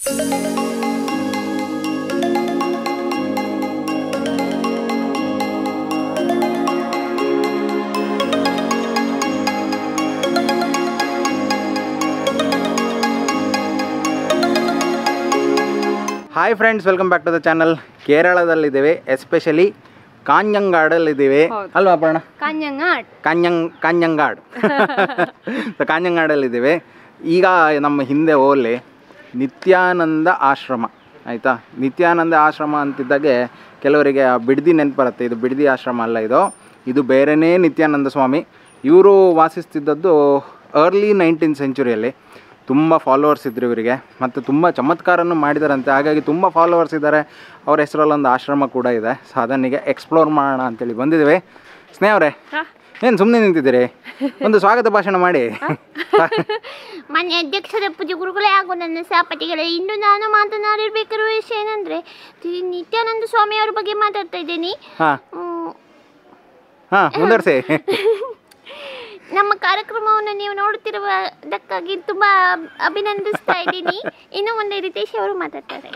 Hi friends welcome back to the channel ಕೇರಳದಲ್ಲಿದ್ದೇವೆ especially ಕಾಂಜಂಗಾಡಲ್ಲಿದ್ದೀವಿ ಹೌದು. ಅಲ್ವಾ ಅಪರ್ಣ ಕಾಂಜಂಗಾಟ್ ಕಾಂಜಂಗ್ ಕಾಂಜಂಗಾಡ್ ಸೊ ಕಾಂಜಂಗಾಡಲ್ಲಿದ್ದೀವಿ ಈಗ ನಮ್ಮ ಹಿಂದೆ ಓಲಿ ನಿತ್ಯಾನಂದ ಆಶ್ರಮ ಆಯಿತಾ ನಿತ್ಯಾನಂದ ಆಶ್ರಮ ಅಂತಿದ್ದಾಗೆ ಕೆಲವರಿಗೆ ಆ ಬಿಡದಿ ನೆನಪು ಬರುತ್ತೆ ಇದು ಬಿಡದಿ ಆಶ್ರಮ ಅಲ್ಲ ಇದು ಇದು ಬೇರೆಯೇ ನಿತ್ಯಾನಂದ ಸ್ವಾಮಿ ಇವರು ವಾಸಿಸ್ತಿದ್ದದ್ದು ಅರ್ಲಿ ನೈನ್ಟೀನ್ ಸೆಂಚುರಿಯಲ್ಲಿ ತುಂಬ ಫಾಲೋವರ್ಸ್ ಇದ್ರು ಇವರಿಗೆ ಮತ್ತು ತುಂಬ ಚಮತ್ಕಾರನ್ನು ಮಾಡಿದಾರಂತೆ ಹಾಗಾಗಿ ತುಂಬ ಫಾಲೋವರ್ಸ್ ಇದ್ದಾರೆ ಅವ್ರ ಹೆಸರಲ್ಲಿ ಒಂದು ಆಶ್ರಮ ಕೂಡ ಇದೆ ಸೊ ಅದನ್ನಿಗೆ ಎಕ್ಸ್ಪ್ಲೋರ್ ಮಾಡೋಣ ಅಂತೇಳಿ ಬಂದಿದ್ದೀವಿ ಸ್ನೇಹವ್ರೆ ಏನು ಸುಮ್ಮನೆ ನಿಂತಿದ್ದೀರಿ ಒಂದು ಸ್ವಾಗತ ಭಾಷಣ ಮಾಡಿ ಮಾನ್ಯ ಅಧ್ಯಕ್ಷರ ಪೂಜೆ ಗುರುಗಳೇ ಹಾಗೂ ನನ್ನ ಸಹಪಾಠಿಗಳೇ ಇಂದು ನಾನು ಮಾತನಾಡಿರ್ಬೇಕಿರುವ ವಿಷಯ ಏನಂದ್ರೆ ಶ್ರೀ ನಿತ್ಯಾನಂದ ಸ್ವಾಮಿ ಅವ್ರ ಬಗ್ಗೆ ಮಾತಾಡ್ತಾ ಇದ್ದೀನಿ ಹಾಂ ಹ್ಮ್, ಹಾಂ ಮುಂದುವರಿಸಿ ನಮ್ಮ ಕಾರ್ಯಕ್ರಮವನ್ನು ನೀವು ನೋಡುತ್ತಿರುವುದಕ್ಕಾಗಿ ತುಂಬಾ ಅಭಿನಂದಿಸ್ತಾ ಇದ್ದೀನಿ ಇನ್ನು ಮುಂದೆ ರಿತೇಶ್ ಅವರು ಮಾತಾಡ್ತಾರೆ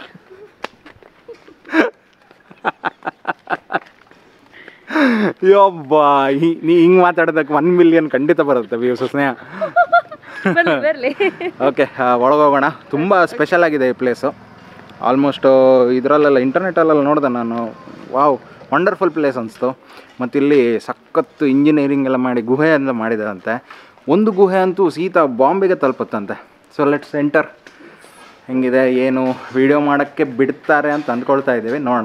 ಯೊಬ್ಬ ನೀ ಹಿಂಗೆ ಮಾತಾಡೋದಕ್ಕೆ ಒನ್ ಮಿಲಿಯನ್ ಖಂಡಿತ ಬರುತ್ತೆ ವ್ಯೂಸ್ ಸ್ನೇಹ ಬರ್ಲಿ ಬರ್ಲಿ ಓಕೆ ಒಳಗೋಗೋಣ ತುಂಬ ಸ್ಪೆಷಲ್ ಆಗಿದೆ ಈ ಪ್ಲೇಸು ಆಲ್ಮೋಸ್ಟ್ ಇದರಲ್ಲೆಲ್ಲ ಇಂಟರ್ನೆಟಲ್ಲೆಲ್ಲ ನೋಡಿದೆ ನಾನು ವಾವ್ ವಂಡರ್ಫುಲ್ ಪ್ಲೇಸ್ ಅನಿಸ್ತು ಮತ್ತು ಇಲ್ಲಿ ಸಖತ್ತು ಇಂಜಿನಿಯರಿಂಗ್ ಎಲ್ಲ ಮಾಡಿ ಗುಹೆ ಅಂತ ಮಾಡಿದಾರಂತೆ ಒಂದು ಗುಹೆ ಅಂತೂ ಸೀತಾ ಬಾಂಬೆಗೆ ತಲುಪತ್ತಂತೆ ಸೊ ಲೆಟ್ಸ್ ಎಂಟರ್ ಹೆಂಗಿದೆ ಏನು ವಿಡಿಯೋ ಮಾಡೋಕ್ಕೆ ಬಿಡ್ತಾರೆ ಅಂತ ಅಂದ್ಕೊಳ್ತಾ ಇದ್ದೀವಿ ನೋಡೋಣ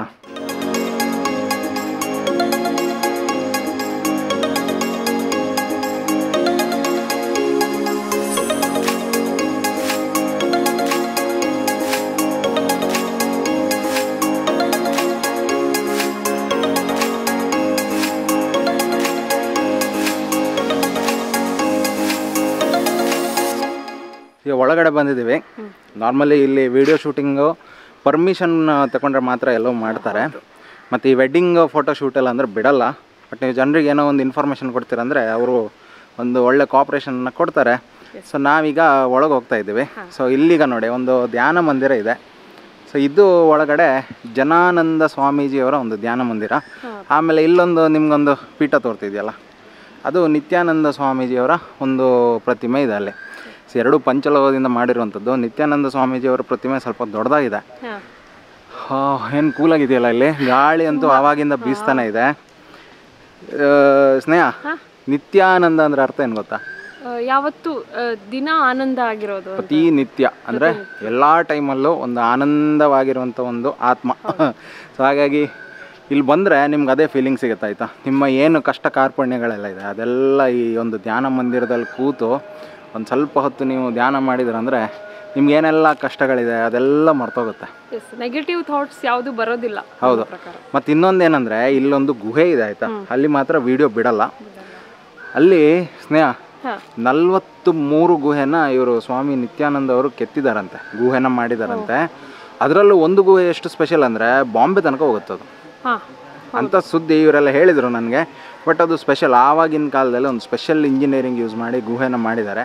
ಈಗ ಒಳಗಡೆ ಬಂದಿದ್ದೀವಿ ನಾರ್ಮಲಿ ಇಲ್ಲಿ ವಿಡಿಯೋ ಶೂಟಿಂಗು ಪರ್ಮಿಷನ್ ತಗೊಂಡ್ರೆ ಮಾತ್ರ ಎಲ್ಲೋ ಮಾಡ್ತಾರೆ ಮತ್ತು ಈ ವೆಡ್ಡಿಂಗ್ ಫೋಟೋ ಶೂಟೆಲ್ಲ ಅಂದರೆ ಬಿಡಲ್ಲ ಬಟ್ ನೀವು ಜನರಿಗೆ ಏನೋ ಒಂದು ಇನ್ಫಾರ್ಮೇಷನ್ ಕೊಡ್ತೀರಂದರೆ ಅವರು ಒಂದು ಒಳ್ಳೆ ಕೋಆಪ್ರೇಷನ್ನ ಕೊಡ್ತಾರೆ ಸೊ ನಾವೀಗ ಒಳಗೆ ಹೋಗ್ತಾ ಇದ್ದೀವಿ ಸೊ ಇಲ್ಲಿಗ ನೋಡಿ ಒಂದು ಧ್ಯಾನ ಮಂದಿರ ಇದೆ ಸೊ ಇದು ಒಳಗಡೆ ಜನಾನಂದ ಸ್ವಾಮೀಜಿಯವರ ಒಂದು ಧ್ಯಾನ ಮಂದಿರ ಆಮೇಲೆ ಇಲ್ಲೊಂದು ನಿಮ್ಗೊಂದು ಪೀಠ ತೋರ್ತಿದೆಯಲ್ಲ ಅದು ನಿತ್ಯಾನಂದ ಸ್ವಾಮೀಜಿಯವರ ಒಂದು ಪ್ರತಿಮೆ ಇದೆ ಅಲ್ಲಿ ಸೊ ಎರಡು ಪಂಚಲೋಹದಿಂದ ಮಾಡಿರುವಂಥದ್ದು ನಿತ್ಯಾನಂದ ಸ್ವಾಮೀಜಿಯವರ ಪ್ರತಿಮೆ ಸ್ವಲ್ಪ ದೊಡ್ಡದಾಗಿದೆ ಏನು ಕೂಲಾಗಿದೆಯಲ್ಲ ಇಲ್ಲಿ ಗಾಳಿ ಅಂತೂ ಆವಾಗಿಂದ ಬೀಸ್ತಾನೆ ಇದೆ ಆ, ಸ್ನೇಹ ನಿತ್ಯಾನಂದ ಅಂದ್ರೆ ಅರ್ಥ ಏನು ಗೊತ್ತಾ ಆ, ಯಾವತ್ತು ಆ, ದಿನ ಆನಂದ ಆಗಿರೋದು ಅಂತ. ಪ್ರತಿ ನಿತ್ಯ ಅಂದರೆ ಎಲ್ಲ ಟೈಮಲ್ಲೂ ಒಂದು ಆನಂದವಾಗಿರುವಂಥ ಒಂದು ಆತ್ಮ ಸೊ ಹಾಗಾಗಿ ಇಲ್ಲಿ ಬಂದರೆ ನಿಮ್ಗೆ ಅದೇ ಫೀಲಿಂಗ್ ಸಿಗುತ್ತೆ ಆಯಿತಾ ನಿಮ್ಮ ಏನು ಕಷ್ಟ ಕಾರ್ಪಣ್ಯಗಳೆಲ್ಲ ಇದೆ ಅದೆಲ್ಲ ಈ ಒಂದು ಧ್ಯಾನ ಮಂದಿರದಲ್ಲಿ ಕೂತು ಒಂದು ಸ್ವಲ್ಪ ಹೊತ್ತು ನೀವು ಧ್ಯಾನ ಮಾಡಿದ್ರಂದರೆ ನಿಮ್ಗೆ ಏನೆಲ್ಲ ಕಷ್ಟಗಳಿದೆ ಅದೆಲ್ಲ ಮರ್ತೋಗುತ್ತೆ ಎಸ್ ನೆಗೆಟಿವ್ ಥಾಟ್ಸ್ ಯಾವುದು ಬರೋದಿಲ್ಲ ಹೌದು ನನ್ನ ಪ್ರಕಾರ ಮತ್ತು ಇನ್ನೊಂದೇನೆಂದರೆ ಇಲ್ಲೊಂದು ಗುಹೆ ಇದೆ ಆಯಿತಾ ಅಲ್ಲಿ ಮಾತ್ರ ವಿಡಿಯೋ ಬಿಡಲ್ಲ ಅಲ್ಲಿ ಸ್ನೇಹ ಹಾ ನಲ್ವತ್ತು ಮೂರು ಗುಹೆನ ಇವರು ಸ್ವಾಮಿ ನಿತ್ಯಾನಂದ ಅವರು ಕೆತ್ತಿದಾರಂತೆ ಗುಹೆನ ಮಾಡಿದಾರಂತೆ ಅದರಲ್ಲೂ ಒಂದು ಗುಹೆ ಎಷ್ಟು ಸ್ಪೆಷಲ್ ಅಂದರೆ ಬಾಂಬೆ ತನಕ ಹೋಗುತ್ತದು ಹಾ ಅಂತ ಸುದ್ದಿ ಇವರೆಲ್ಲ ಹೇಳಿದರು ನನಗೆ ಬಟ್ ಅದು ಸ್ಪೆಷಲ್ ಆವಾಗಿನ ಕಾಲದಲ್ಲಿ ಒಂದು ಸ್ಪೆಷಲ್ ಇಂಜಿನಿಯರಿಂಗ್ ಯೂಸ್ ಮಾಡಿ ಗುಹೆನ ಮಾಡಿದ್ದಾರೆ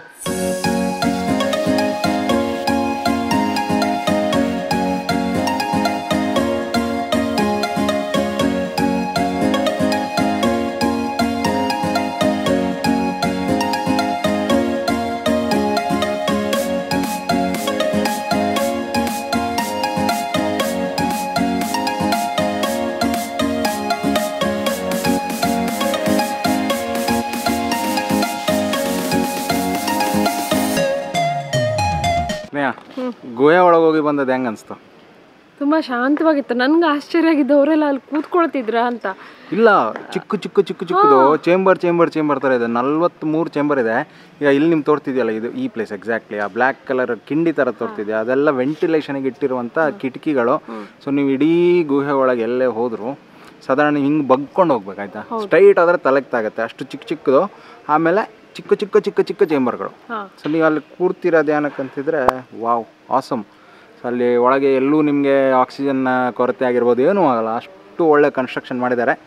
ಸ್ನೇಹ ಗುಹೆ ಒಳಗೆ ಹೋಗಿ ಬಂದದ್ದು ಹೆಂಗೆ ಅನಿಸ್ತು ತುಂಬಾ ಶಾಂತವಾಗಿತ್ತು ನನ್ಗೆ ಆಶ್ಚರ್ಯ ಆಗಿದ್ದು ಅವರೆಲ್ಲ ಅಲ್ಲಿ ಕೂತ್ಕೊಳ್ತಿದ್ರ ಅಂತ ಇಲ್ಲ ಚಿಕ್ಕ ಚಿಕ್ಕ ಚಿಕ್ಕ ಚಿಕ್ಕದು ಚೇಂಬರ್ ಚೇಂಬರ್ ಚೇಂಬರ್ ಥರ ಇದೆ ನಲ್ವತ್ತ್ ಮೂರು ಚೇಂಬರ್ ಇದೆ ಈಗ ಇಲ್ಲಿ ನಿಮ್ಗೆ ತೋರ್ತಿದೆಯಲ್ಲ ಇದು ಈ ಪ್ಲೇಸ್ ಎಕ್ಸಾಕ್ಟ್ಲಿ ಆ ಬ್ಲ್ಯಾಕ್ ಕಲರ್ ಕಿಂಡಿ ಥರ ತೋರ್ತಿದೆ ಅದೆಲ್ಲ ವೆಂಟಿಲೇಷನ್ಗೆ ಇಟ್ಟಿರುವಂಥ ಕಿಟಕಿಗಳು ಸೊ ನೀವು ಇಡೀ ಗುಹೆ ಒಳಗೆ ಎಲ್ಲೇ ಹೋದ್ರು ಸಾಧಾರಣ ಹಿಂಗೆ ಬಗ್ಕೊಂಡು ಹೋಗ್ಬೇಕಾಯ್ತಾ ಸ್ಟ್ರೈಟ್ ಆದರೆ ತಲೆಗೆ ತಾಗತ್ತೆ ಅಷ್ಟು ಚಿಕ್ಕ ಚಿಕ್ಕದು ಆಮೇಲೆ ಚಿಕ್ಕ ಚಿಕ್ಕ ಚಿಕ್ಕ ಚಿಕ್ಕ ಚೇಂಬರ್ಗಳು ಹಾ ಸೊ ನೀವು ಅಲ್ಲಿ ಕೂರ್ತಿರೋ ಧ್ಯಾನಕ್ಕಂತಿದ್ರೆ ವಾವ್ ಆಸಮ್ ಸೊ ಅಲ್ಲಿ ಒಳಗೆ ಎಲ್ಲೂ ನಿಮಗೆ ಆಕ್ಸಿಜನ್ನ ಕೊರತೆ ಆಗಿರ್ಬೋದು ಏನೂ ಆಗಲ್ಲ ಅಷ್ಟು ಒಳ್ಳೆ ಕನ್ಸ್ಟ್ರಕ್ಷನ್ ಮಾಡಿದ್ದಾರೆ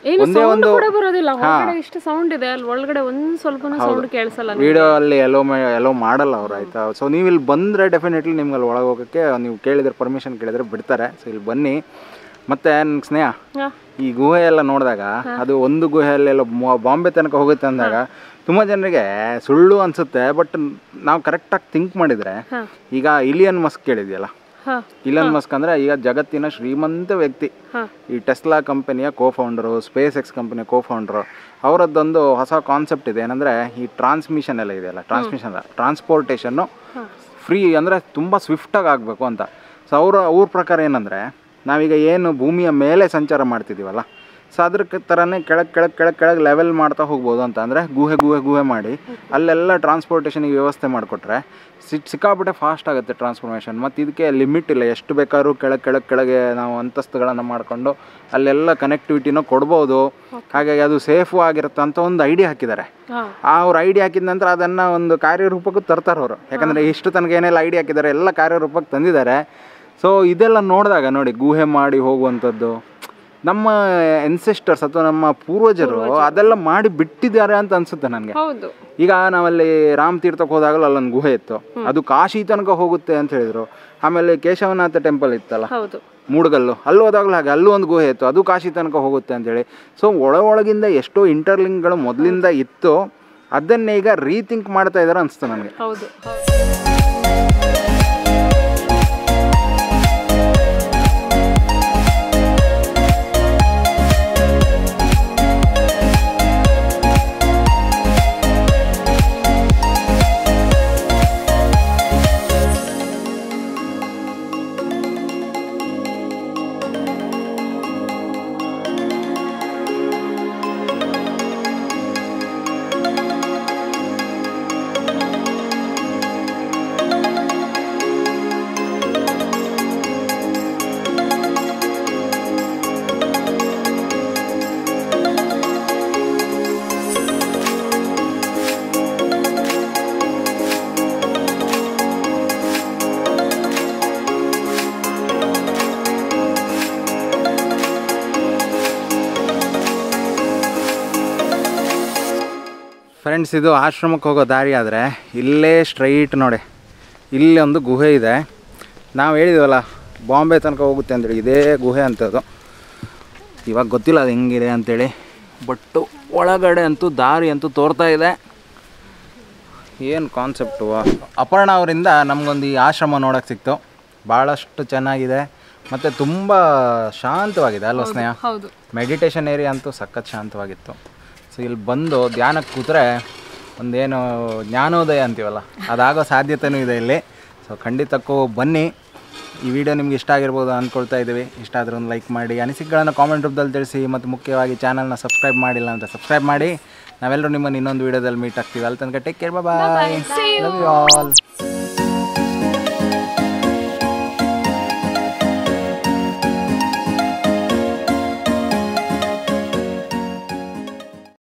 ಏನು ಒಂದೇ ಸೌಂಡ್ ಒಂದು ಕೂಡ ಬರೋದಿಲ್ಲ ಹೊರಗಡೆ ಇಷ್ಟು ಸೌಂಡ್ ಇದೆ ಅಲ್ಲಿ ಒಳಗಡೆ ಒಂದ್ ಸ್ವಲ್ಪನೂ ಸೌಂಡ್ ಕೇಳಿಸಲ್ಲ ವಿಡಿಯೋ ಅಲ್ಲಿ ಎಲ್ಲೋ ಎಲ್ಲೋ ಮಾಡಲ್ಲ ಅವ್ರು ಆಯ್ತಾ ಸೊ ನೀವು ಇಲ್ಲಿ ಬಂದರೆ ಡೆಫಿನೆಟ್ಲಿ ನಿಮ್ಗೆ ಅಲ್ಲಿ ಒಳಗೆ ಹೋಗೋಕ್ಕೆ ನೀವು ಕೇಳಿದ್ರೆ ಪರ್ಮಿಷನ್ ಕೇಳಿದ್ರೆ ಬಿಡ್ತಾರೆ ಸೊ ಇಲ್ಲಿ ಬನ್ನಿ ಮತ್ತೆ ನನ್ಗೆ ಸ್ನೇಹ ಹಾ. ಈ ಗುಹೆ ಎಲ್ಲ ನೋಡಿದಾಗ ಅದು ಒಂದು ಗುಹೆಯಲ್ಲೆಲ್ಲ ಮೊ- ಬಾಂಬೆ ತನಕ ಹೋಗುತ್ತೆ ಅಂದಾಗ ತುಂಬ ಜನರಿಗೆ ಸುಳ್ಳು ಅನಿಸುತ್ತೆ ಬಟ್ ನಾವು ಕರೆಕ್ಟಾಗಿ ಥಿಂಕ್ ಮಾಡಿದರೆ ಹಾ. ಈಗ ಇಲಿಯನ್ ಮಸ್ಕ್ ಕೇಳಿದ್ಯಲ್ಲ ಹಾ ಇಲನ್ ಮಸ್ಕ್ ಅಂದರೆ ಈಗ ಜಗತ್ತಿನ ಶ್ರೀಮಂತ ವ್ಯಕ್ತಿ ಹಾ ಈ ಟೆಸ್ಲಾ ಕಂಪನಿಯ ಕೋ ಫೌಂಡರು ಸ್ಪೇಸ್ ಎಕ್ಸ್ ಕಂಪನಿಯ ಕೋ ಫೌಂಡರು ಅವರದ್ದೊಂದು ಹೊಸ ಕಾನ್ಸೆಪ್ಟ್ ಇದೆ ಏನಂದರೆ ಈ ಟ್ರಾನ್ಸ್ಮಿಷನ್ ಎಲ್ಲ ಇದೆಯಲ್ಲ ಟ್ರಾನ್ಸ್ಮಿಷನ್ ಅಲ್ಲ ಟ್ರಾನ್ಸ್ಪೋರ್ಟೇಷನ್ನು ಫ್ರೀ ಅಂದರೆ ತುಂಬ ಸ್ವಿಫ್ಟಾಗಿ ಆಗಬೇಕು ಅಂತ ಸೊ ಅವರ ಅವ್ರ ಪ್ರಕಾರ ಏನಂದರೆ ನಾವೀಗ ಏನು ಭೂಮಿಯ ಮೇಲೆ ಸಂಚಾರ ಮಾಡ್ತಿದ್ದೀವಲ್ಲ ಸೊ ಅದ್ರ ಕ- ಥರನೇ ಕೆಳಗೆ ಕೆಳಗೆ ಕೆಳಗೆ ಕೆಳಗೆ ಲೆವೆಲ್ ಮಾಡ್ತಾ ಹೋಗ್ಬೋದು ಅಂತ ಅಂದರೆ ಗುಹೆ ಗುಹೆ ಗುಹೆ ಮಾಡಿ ಅಲ್ಲೆಲ್ಲ ಟ್ರಾನ್ಸ್ಪೋರ್ಟೇಷನಿಗೆ ವ್ಯವಸ್ಥೆ ಮಾಡಿಕೊಟ್ರೆ ಸಿಕ್ ಸಿಕ್ಕಾಪಟ್ಟೆ ಫಾಸ್ಟ್ ಆಗುತ್ತೆ ಟ್ರಾನ್ಸ್ಫಾರ್ಮೇಷನ್ ಮತ್ತು ಇದಕ್ಕೆ ಲಿಮಿಟ್ ಇಲ್ಲ ಎಷ್ಟು ಬೇಕಾದ್ರೂ ಕೆಳಗೆ ಕೆಳಗೆ ಕೆಳಗೆ ನಾವು ಅಂತಸ್ತುಗಳನ್ನು ಮಾಡಿಕೊಂಡು ಅಲ್ಲೆಲ್ಲ ಕನೆಕ್ಟಿವಿಟಿನೂ ಕೊಡ್ಬೋದು ಹಾಗಾಗಿ ಅದು ಸೇಫು ಆಗಿರುತ್ತೆ ಅಂತ ಒಂದು ಐಡಿಯಾ ಹಾಕಿದ್ದಾರೆ ಹಾ ಆ ಅವ್ರು ಐಡಿಯಾ ಹಾಕಿದ ನಂತರ ಅದನ್ನು ಒಂದು ಕಾರ್ಯರೂಪಕ್ಕೂ ತರ್ತಾರೆ ಅವರು ಯಾಕಂದರೆ ಇಷ್ಟು ತನಕ ಏನೆಲ್ಲ ಐಡಿಯಾ ಹಾಕಿದ್ದಾರೆ ಎಲ್ಲ ಕಾರ್ಯರೂಪಕ್ಕೆ ತಂದಿದ್ದಾರೆ ಸೊ ಇದೆಲ್ಲ ನೋಡಿದಾಗ ನೋಡಿ ಗುಹೆ ಮಾಡಿ ಹೋಗುವಂಥದ್ದು ನಮ್ಮ ಎನ್ಸೆಸ್ಟರ್ಸ್ ಅಥವಾ ನಮ್ಮ ಪೂರ್ವಜರು ಅದೆಲ್ಲ ಮಾಡಿ ಬಿಟ್ಟಿದ್ದಾರೆ ಅಂತ ಅನ್ಸುತ್ತೆ ನನಗೆ ಹೌದು ಈಗ ನಾವಲ್ಲಿ ರಾಮ್ ತೀರ್ಥಕ್ಕೆ ಹೋದಾಗಲೂ ಅಲ್ಲೊಂದು ಗುಹೆ ಇತ್ತು ಅದು ಕಾಶಿ ತನಕ ಹೋಗುತ್ತೆ ಅಂತ ಹೇಳಿದ್ರು ಆಮೇಲೆ ಕೇಶವನಾಥ ಟೆಂಪಲ್ ಇತ್ತಲ್ಲ ಹೌದು ಮೂಡ್ಗಲ್ಲು ಅಲ್ಲಿ ಹೋದಾಗಲೂ ಹಾಗೆ ಅಲ್ಲೂ ಒಂದು ಗುಹೆ ಇತ್ತು ಅದು ಕಾಶಿ ತನಕ ಹೋಗುತ್ತೆ ಅಂತೇಳಿ ಸೊ ಒಳ ಒಳಗಿಂದ ಎಷ್ಟೋ ಇಂಟರ್ಲಿಂಕ್ಗಳು ಮೊದಲಿಂದ ಇತ್ತು ಅದನ್ನೇ ಈಗ ರೀಥಿಂಕ್ ಮಾಡ್ತಾ ಇದ್ದಾರೆ ಅನಿಸ್ತು ನನಗೆ ಹೌದು ಫ್ರೆಂಡ್ಸ್ ಇದು ಆಶ್ರಮಕ್ಕೆ ಹೋಗೋ ದಾರಿ ಆದರೆ ಇಲ್ಲೇ ಸ್ಟ್ರೈಟ್ ನೋಡಿ ಇಲ್ಲಿ ಒಂದು ಗುಹೆ ಇದೆ ನಾವು ಹೇಳಿದ್ವಲ್ಲ ಬಾಂಬೆ ತನಕ ಹೋಗುತ್ತೆ ಅಂತೇಳಿ ಇದೇ ಗುಹೆ ಅಂತದ್ದು ಇವಾಗ ಗೊತ್ತಿಲ್ಲ ಅದು ಹೆಂಗಿದೆ ಅಂತೇಳಿ ಬಟ್ಟು ಒಳಗಡೆ ಅಂತೂ ದಾರಿ ಅಂತೂ ತೋರ್ತಾ ಇದೆ ಏನು ಕಾನ್ಸೆಪ್ಟು ಅಪರ್ಣ ಅವರಿಂದ ನಮಗೊಂದು ಈ ಆಶ್ರಮ ನೋಡೋಕೆ ಸಿಕ್ತು ಭಾಳಷ್ಟು ಚೆನ್ನಾಗಿದೆ ಮತ್ತು ತುಂಬ ಶಾಂತವಾಗಿದೆ ಅಲ್ವ ಸ್ನೇಹ ಹೌದು ಮೆಡಿಟೇಷನ್ ಏರಿಯಾ ಅಂತೂ ಸಖತ್ ಶಾಂತವಾಗಿತ್ತು ಸೊ ಇಲ್ಲಿ ಬಂದು ಧ್ಯಾನಕ್ಕೆ ಕೂತ್ರೆ ಒಂದೇನು ಜ್ಞಾನೋದಯ ಅಂತೀವಲ್ಲ ಅದಾಗೋ ಸಾಧ್ಯತೆನೂ ಇದೆ ಇಲ್ಲಿ ಸೊ ಖಂಡಿತಕ್ಕೂ ಬನ್ನಿ ಈ ವಿಡಿಯೋ ನಿಮ್ಗೆ ಇಷ್ಟ ಆಗಿರ್ಬೋದು ಅಂದ್ಕೊಳ್ತಾ ಇದ್ದೀವಿ ಇಷ್ಟ ಆದ್ರೆ ಒಂದು ಲೈಕ್ ಮಾಡಿ ಅನಿಸಿಕೆಗಳನ್ನು ಕಾಮೆಂಟ್ ರೂಪದಲ್ಲಿ ತಿಳಿಸಿ ಮತ್ತು ಮುಖ್ಯವಾಗಿ ಚಾನಲ್ನ ಸಬ್ಸ್ಕ್ರೈಬ್ ಮಾಡಿಲ್ಲ ಅಂತ ಸಬ್ಸ್ಕ್ರೈಬ್ ಮಾಡಿ ನಾವೆಲ್ಲರೂ ನಿಮ್ಮನ್ನು ಇನ್ನೊಂದು ವಿಡಿಯೋದಲ್ಲಿ ಮೀಟ್ ಆಗ್ತೀವಿ ಅಲ್ಲಿ ತನಕ take care bye love you all